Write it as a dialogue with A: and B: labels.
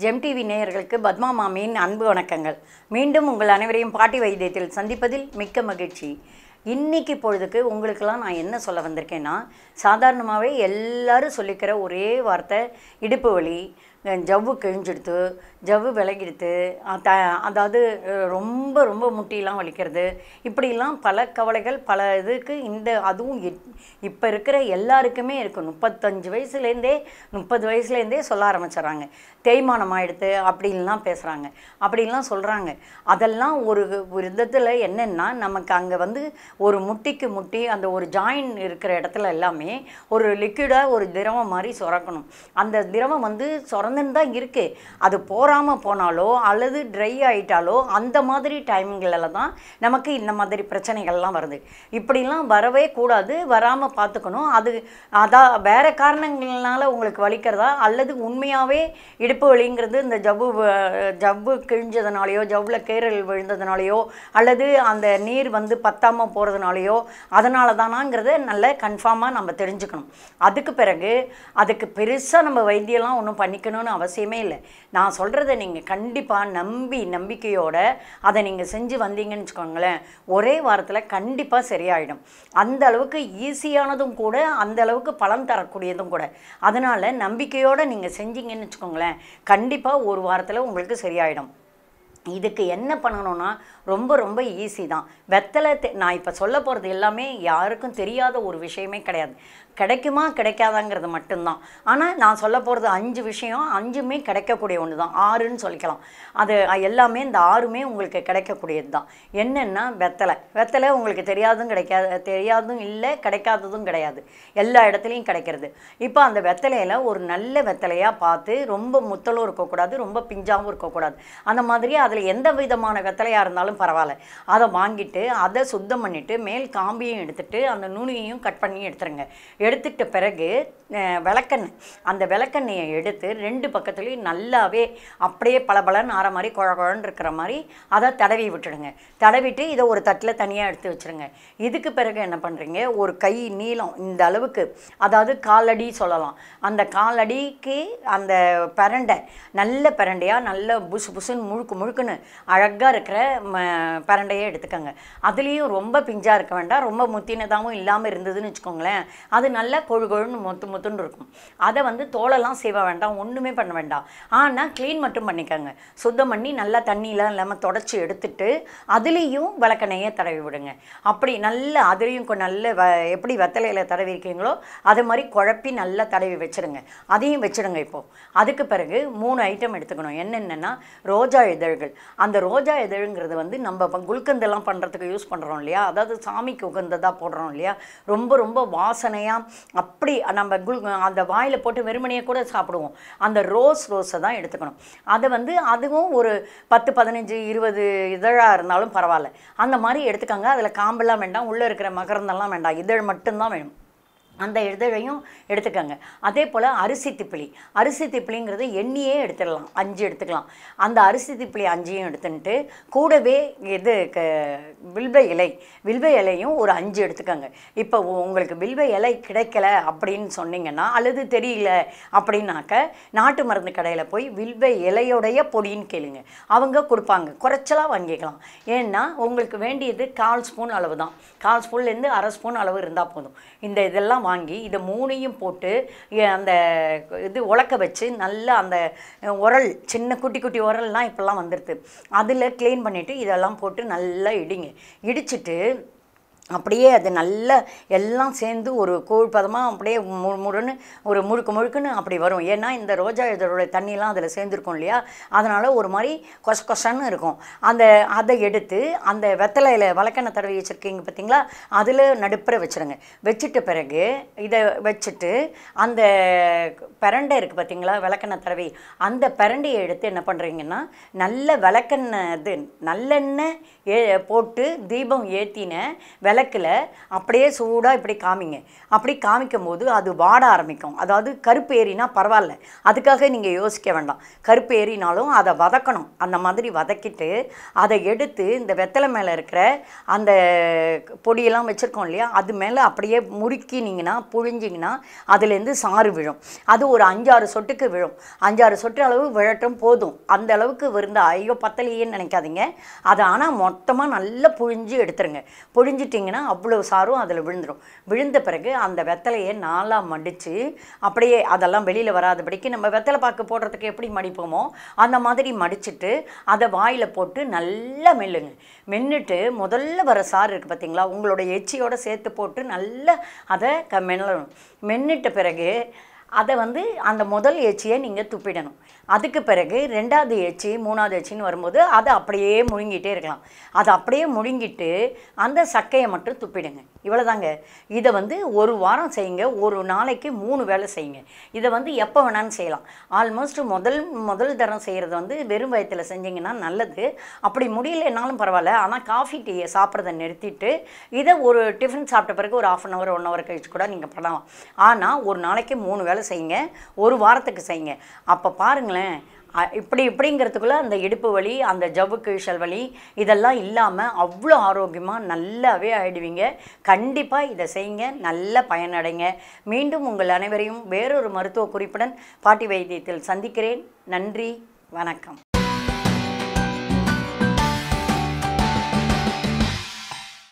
A: GeM TV நேயர்களுக்கு பத்மா மாமியின் அன்பு வணக்கங்கள் மீண்டும் உங்கள் அனைவரையும் பாட்டி வைத்தியத்தில் சந்திப்பதில் மிக்க மகிழ்ச்சி இன்னைக்கு பொழுதுக்கு உங்களுக்கெல்லாம் நான் என்ன சொல்ல வந்திருக்கேன்னா சாதாரணமாகவே எல்லாரும் சொல்லிக்கிற ஒரே வார்த்தை இடுப்பு வலி அஹ் ஜவ்வு கிழிஞ்சிடுத்து ஜவ்வு விலகிடுத்து அத அதாவது அஹ் ரொம்ப ரொம்ப முட்டிலாம் வலிக்கிறது இப்படிலாம் பல கவலைகள் பல இதுக்கு இந்த அதுவும் இப்போ இருக்கிற எல்லாருக்குமே இருக்குது முப்பத்தஞ்சு வயசுலேருந்தே முப்பது வயசுலேருந்தே சொல்ல ஆரம்பிச்சிடுறாங்க தேய்மானம் ஆயிடுத்து அப்படின்லாம் பேசுகிறாங்க அப்படின்லாம் சொல்கிறாங்க அதெல்லாம் ஒரு ஒரு விதத்தில் என்னென்னா நமக்கு அங்கே வந்து ஒரு முட்டிக்கு முட்டி அந்த ஒரு ஜாயின் இருக்கிற இடத்துல எல்லாமே ஒரு லிக்விடாக ஒரு திரவம் மாதிரி சுரக்கணும் அந்த திரவம் வந்து சுரந்துன்னு தான் இருக்குது அது போகாமல் போனாலோ அல்லது ட்ரை ஆயிட்டாலோ அந்த மாதிரி டைம்களில் தான் நமக்கு இந்த மாதிரி பிரச்சனைகள்லாம் வருது இப்படிலாம் வரவே கூடாது வராமல் பார்த்துக்கணும் அது அதான் வேறு காரணங்கள்னால உங்களுக்கு வலிக்கிறதா அல்லது உண்மையாகவே இடுப்பு வலிங்கிறது இந்த ஜவ்வு வ- ஜவ்வு கிழிஞ்சதுனாலையோ ஜவ்வில் கேரல் விழுந்ததுனாலையோ அல்லது அந்த நீர் வந்து பத்தாமல் போகிறதுனாலையோ அதனால தானாங்கிறத நல்ல கன்ஃபார்மாக நம்ம தெரிஞ்சுக்கணும் அதுக்கு பிறகு அதுக்கு பெருசாக நம்ம வைத்தியம்லாம் ஒன்றும் பண்ணிக்கணும்னு அவசியமே இல்லை நான் சொல்கிறத நீங்கள் கண்டிப்பாக நம்பி நம்பிக்கையோட அதை நீங்கள் செஞ்சு வந்தீங்கன்னு வச்சுக்கோங்களேன் ஒரே வாரத்தில் கண்டிப்பாக சரியாயிடும் அந்த அளவுக்கு ஈஸியானதும் கூட அந்த அளவுக்கு பலன் தரக்கூடியதும் கூட அதனால் நம்பிக்கையோடு நீங்கள் செஞ்சீங்கன்னு வச்சுக்கோங்களேன் கண்டிப்பாக ஒரு வாரத்தில் உங்களுக்கு சரியாயிடும் இதுக்கு என்ன பண்ணணும்னா ரொம்ப ரொம்ப ஈஸி தான் வெத்தலை தே- நான் இப்போ சொல்ல போகிறது எல்லாமே யாருக்கும் தெரியாத ஒரு விஷயமே கிடையாது கிடைக்குமா கிடைக்காதாங்கிறது மட்டும்தான் ஆனால் நான் சொல்ல போகிறது அஞ்சு விஷயம் அஞ்சுமே கிடைக்கக்கூடிய ஒன்று தான் ஆறுன்னு சொல்லிக்கலாம் அது அஹ், எல்லாமே இந்த ஆறுமே உங்களுக்கு கிடைக்கக்கூடியது தான் என்னென்னா வெத்தலை வெத்தலை உங்களுக்கு தெரியாதும் கிடைக்காது தெரியாதும் இல்லை கிடைக்காததும் கிடையாது எல்லா இடத்துலையும் கிடைக்கிறது இப்போ அந்த வெத்தலையில் ஒரு நல்ல வெத்தலையாக பார்த்து ரொம்ப முத்தலும் இருக்கக்கூடாது ரொம்ப பிஞ்சாவும் இருக்கக்கூடாது அந்த மாதிரி அதில் எந்த விதமான வெத்தலையாக இருந்தாலும் பரவாயில்ல அதை வாங்கிட்டு அதை சுத்தம் பண்ணிவிட்டு மேல் காம்பியும் எடுத்துட்டு அந்த நுனியையும் கட் பண்ணி எடுத்துருங்க எடுத்துட்ட பிறகு அஹ், விளக்கெண்ணெய் அந்த விளக்கெண்ணெயை எடுத்து ரெண்டு பக்கத்துலேயும் நல்லாவே அப்படியே பளபளன்னு ஆற மாதிரி குழ குழன்னு இருக்கிற மாதிரி அதை தடவி விட்டுடுங்க தடவிட்டு இதை ஒரு தட்டில் தனியாக எடுத்து வச்சுருங்க இதுக்கு பிறகு என்ன பண்ணுறீங்க ஒரு கை நீளம் இந்த அளவுக்கு அதாவது காலடி சொல்லலாம் அந்த காலடிக்கு அந்த பிரண்டை நல்ல பிரண்டையாக நல்ல புசு புசுன்னு முழுக்கு முழுக்குன்னு அழகாக இருக்கிற ம பிரண்டையை எடுத்துக்கோங்க அதுலேயும் ரொம்ப பிஞ்சாக இருக்க வேண்டாம் ரொம்ப முத்தினதாகவும் இல்லாமல் இருந்ததுன்னு வச்சுக்கோங்களேன் அது நல்லா கொழு கொழுன்னு மொத்து மொத்துன்னு இருக்கும் அதை வந்து தோலெல்லாம் சீவ வேண்டாம் ஒன்றுமே பண்ண வேண்டாம் ஆனால் க்ளீன் மட்டும் பண்ணிக்கோங்க சுத்தம் பண்ணி நல்லா தண்ணியெலாம் இல்லாமல் தொடச்சி எடுத்துட்டு அதுலேயும் விளக்கெண்ணெயை தடவி விடுங்க அப்படி நல்லா அதுலேயும் கொ- நல்ல வ எப்படி வெத்தலையில் தடவி இருக்கீங்களோ அது மாதிரி குழப்பி நல்லா தடவி வச்சிருங்க அதையும் வச்சிடுங்க இப்போது அதுக்கு பிறகு மூணு ஐட்டம் எடுத்துக்கணும் என்னென்னா ரோஜா இதழ்கள் அந்த ரோஜா இதழ்ங்கிறது வந்து நம்ம ப- குல்கந்தெல்லாம் பண்ணுறதுக்கு யூஸ் பண்ணுறோம் இல்லையா அதாவது சாமிக்கு உகந்ததாக போடுறோம் இல்லையா ரொம்ப ரொம்ப வாசனையாக அப்படி நம்ம குல் அந்த வாயில் போட்டு வெறுமனையை கூட சாப்பிடுவோம் அந்த ரோஸ் ரோஸை தான் எடுத்துக்கணும் அதை வந்து அதுவும் ஒரு பத்து பதினஞ்சு இருபது இதழாக இருந்தாலும் பரவாயில்ல அந்த மாதிரி எடுத்துக்கோங்க அதில் காம்பெல்லாம் வேண்டாம் உள்ளே இருக்கிற மகரந்தெல்லாம் வேண்டாம் இதழ் மட்டும்தான் வேணும் அந்த இதழையும் எடுத்துக்கோங்க அதே போல் அரிசி திப்பிலி அரிசி திப்பிலிங்கிறது எண்ணியே எடுத்துடலாம் அஞ்சு எடுத்துக்கலாம் அந்த அரிசி திப்பிலி அஞ்சையும் எடுத்துன்ட்டு கூடவே இது க வில்வ இலை வில்வ இலையும் ஒரு அஞ்சு எடுத்துக்கோங்க இப்போ உ- உங்களுக்கு வில்வ இலை கிடைக்கல அப்படின்னு சொன்னீங்கன்னா அல்லது தெரியல அப்படின்னாக்க நாட்டு மருந்து கடையில் போய் வில்வ இலையோடைய பொடின்னு கேளுங்க அவங்க கொடுப்பாங்க குறைச்சலாக வாங்கிக்கலாம் ஏன்னா உங்களுக்கு வேண்டியது கால் ஸ்பூன் அளவு தான் கால் ஸ்பூன்லேருந்து அரை ஸ்பூன் அளவு இருந்தால் போதும் இந்த இதெல்லாம் வாங்கி இதை மூணையும் போட்டு எ- அந்த இது உலக்க வச்சு நல்லா அந்த உரல் சின்ன குட்டி குட்டி உரல்லாம் இப்போல்லாம் வந்துடுது அதில் க்ளீன் பண்ணிவிட்டு இதெல்லாம் போட்டு நல்லா இடிங்க இடிச்சிட்டு அப்படியே அது நல்லா எல்லாம் சேர்ந்து ஒரு கூழ் பதமாக அப்படியே மு முருன்னு ஒரு முழுக்கு முழுக்குன்னு அப்படி வரும் ஏன்னா இந்த ரோஜா இதழோட தண்ணியெல்லாம் அதில் சேர்ந்துருக்கும் இல்லையா அதனால் ஒரு மாதிரி கொச கொசன்னு இருக்கும் அந்த அதை எடுத்து அந்த வெத்தலையில் வழக்கெண்ணெய் தடவி வச்சுருக்கீங்க பார்த்தீங்களா அதில் நடுப்புற வச்சுருங்க வச்சுட்ட பிறகு இதை வச்சுட்டு அந்த பிரண்டை இருக்குது பார்த்தீங்களா விளக்கெண்ணெய் தடவி அந்த பிரண்டையை எடுத்து என்ன பண்ணுறீங்கன்னா நல்ல விளக்கெண்ணெய் இது நல்லெண்ணெய் ஏ போட்டு தீபம் ஏற்றின விளக்கு விளக்குல அப்படியே சூடாக இப்படி காமிங்க அப்படி காமிக்கும் போது அது வாட ஆரம்பிக்கும் அதாவது கருப்பு ஏறினா பரவாயில்ல அதுக்காக நீங்கள் யோசிக்க வேண்டாம் கருப்பு ஏறினாலும் அதை வதக்கணும் அந்த மாதிரி வதக்கிட்டு அதை எடுத்து இந்த வெத்தலை மேலே இருக்கிற அந்த பொடியெல்லாம் வச்சுருக்கோம் இல்லையா அது மேலே அப்படியே முறுக்கினீங்கன்னா புழிஞ்சிங்கன்னா அதுலேருந்து சாறு விழும் அது ஒரு அஞ்சாறு சொட்டுக்கு விழும் அஞ்சாறு சொட்டு அளவு விழட்டும் போதும் அந்த அளவுக்கு விருந்தா ஐயோ பத்தலையேன்னு நினைக்காதீங்க அதை ஆனால் மொத்தமாக நல்லா புழிஞ்சு எடுத்துருங்க புழிஞ்சிட்டிங்கன்னா அவ்வளோ சாரும் அதில் விழுந்துடும் விழுந்த பிறகு அந்த வெத்தலையை நாலாக மடித்து அப்படியே அதெல்லாம் வெளியில் வராதபடிக்கு நம்ம வெத்தலை பாக்கு போடுறதுக்கு எப்படி மடிப்போமோ அந்த மாதிரி மடிச்சிட்டு அதை வாயில் போட்டு நல்லா மெல்லுங்க மென்னுட்டு முதல்ல வர சாறு இருக்குது பார்த்தீங்களா உங்களோட எச்சியோட சேர்த்து போட்டு நல்லா அதை க மெல்லணும் மென்னிட்ட பிறகு அதை வந்து அந்த முதல் எச்சியை நீங்கள் துப்பிடணும் அதுக்கு பிறகு ரெண்டாவது எச்சி மூணாவது எச்சின்னு வரும்போது அதை அப்படியே முழுங்கிட்டே இருக்கலாம் அதை அப்படியே முழுங்கிட்டு அந்த சக்கையை மட்டும் துப்பிடுங்க இவ்வளோதாங்க இதை வந்து ஒரு வாரம் செய்யுங்க ஒரு நாளைக்கு மூணு வேளை செய்யுங்க இதை வந்து எப்போ வேணாலும் செய்யலாம் ஆல்மோஸ்ட் முதல் முதல் தரம் செய்கிறது வந்து வெறும் வயத்தில் செஞ்சீங்கன்னா நல்லது அப்படி முடியலனாலும் பரவாயில்ல ஆனால் காஃபி டீயை சாப்பிட்றத நிறுத்திட்டு இதை ஒரு டிஃபன் சாப்பிட்ட பிறகு ஒரு half an hour one hour கழிச்சு கூட நீங்கள் பண்ணலாம் ஆனால் ஒரு நாளைக்கு மூணு வேளை செய்யுங்க ஒரு வாரத்துக்கு செய்யுங்க அப்போ பாருங்களேன் அ, இப்படி இப்படிங்கிறதுக்குள்ள அந்த இடுப்பு வலி அந்த ஜவ்வு கிழிச்சல் வலி இதெல்லாம் இல்லாமல் அவ்வளோ ஆரோக்கியமாக நல்லாவே ஆயிடுவீங்க கண்டிப்பாக இதை செய்யுங்க நல்ல பயனடைங்க மீண்டும் உங்கள் அனைவரையும் வேறொரு மருத்துவ குறிப்புடன் பாட்டி வைத்தியத்தில் சந்திக்கிறேன் நன்றி வணக்கம்